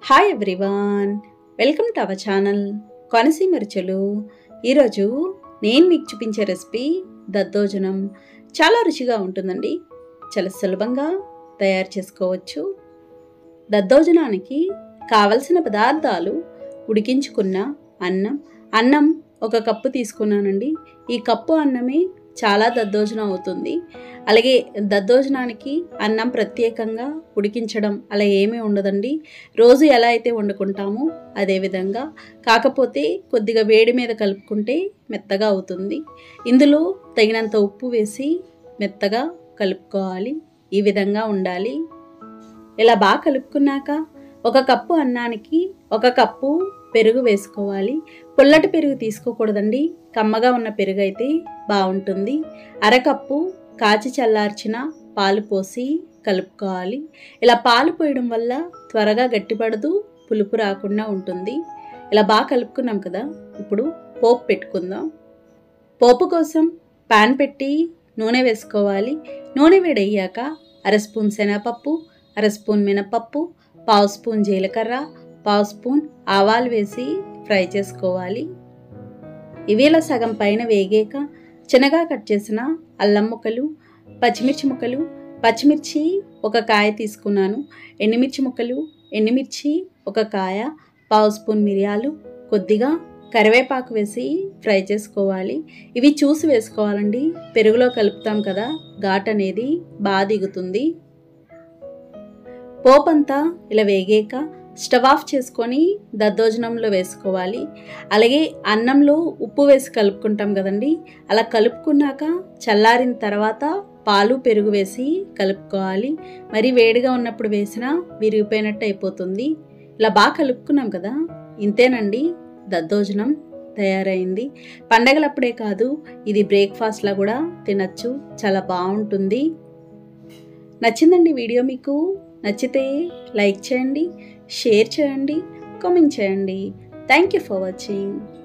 hi everyone welcome to our channel Konaseema రుచులు ఈరోజు నేను మీకు చూపించే రెసిపీ దద్దోజనం చాలా రుచిగా ఉంటుందండి చాలా సులభంగా తయారు చేసుకోవచ్చు దద్దోజనానికి కావలసిన పదార్థాలు ఉడికించుకున్న అన్నం అన్నం ఒక కప్పు తీసుకున్నానండి ఈ కప్పు అన్నమే చాలా దద్దోజనం అవుతుంది అలాగే దద్దోజనానికి అన్నం ప్రత్యేకంగా ఉడికించడం అలా ఏమీ ఉండదండి రోజు ఎలా అయితే వండుకుంటామో అదే విధంగా కాకపోతే కొద్దిగా వేడి మీద కలుపుకుంటే మెత్తగా అవుతుంది ఇందులో తగినంత ఉప్పు వేసి మెత్తగా కలుపుకోవాలి ఈ విధంగా ఉండాలి ఇలా బాగా కలుపుకున్నాక ఒక కప్పు అన్నానికి ఒక కప్పు పెరుగు వేసుకోవాలి పుల్లటి పెరుగు తీసుకోకూడదండి కమ్మగా ఉన్న పెరుగు అయితే బాగుంటుంది అరకప్పు కాచి చల్లార్చిన పాలు పోసి కలుపుకోవాలి ఇలా పాలు పోయడం వల్ల త్వరగా గట్టిపడదు పులుపు రాకుండా ఉంటుంది ఇలా బాగా కలుపుకున్నాం కదా ఇప్పుడు పోపు పెట్టుకుందాం పోపు కోసం పాన్ పెట్టి నూనె వేసుకోవాలి నూనె వేడయ్యాక అర స్పూన్ శనగపప్పు అర స్పూన్ మినపప్పు పావు స్పూన్ జీలకర్ర పావు స్పూన్ ఆవాలు వేసి ఫ్రై చేసుకోవాలి ఇవి ఇలా సగం పైన వేగాక చిన్నగా కట్ చేసిన అల్లం ముక్కలు పచ్చిమిర్చి ముక్కలు పచ్చిమిర్చి ఒక కాయ తీసుకున్నాను ఎండుమిర్చి ముక్కలు ఎండుమిర్చి ఒక కాయ పావు స్పూన్ మిరియాలు కొద్దిగా కరివేపాకు వేసి ఫ్రై చేసుకోవాలి ఇవి చూసి వేసుకోవాలండి పెరుగులో కలుపుతాం కదా ఘాట్ అనేది బాగా దిగుతుంది పోపంతా ఇలా వేగాక స్టవ్ ఆఫ్ చేసుకొని దద్దోజనంలో వేసుకోవాలి అలాగే అన్నంలో ఉప్పు వేసి కలుపుకుంటాం కదండి అలా కలుపుకున్నాక చల్లారిన తర్వాత పాలు పెరుగు వేసి కలుపుకోవాలి మరి వేడిగా ఉన్నప్పుడు వేసినా విరిగిపోయినట్టు అయిపోతుంది ఇలా బాగా కలుపుకున్నాం కదా ఇంతేనండి దద్దోజనం తయారైంది పండగలప్పుడే కాదు ఇది బ్రేక్ఫాస్ట్లా కూడా తినచ్చు చాలా బాగుంటుంది నచ్చిందండి వీడియో మీకు నచ్చితే లైక్ చేయండి షేర్ చేయండి కామెంట్ చేయండి థ్యాంక్ యూ ఫర్ వాచింగ్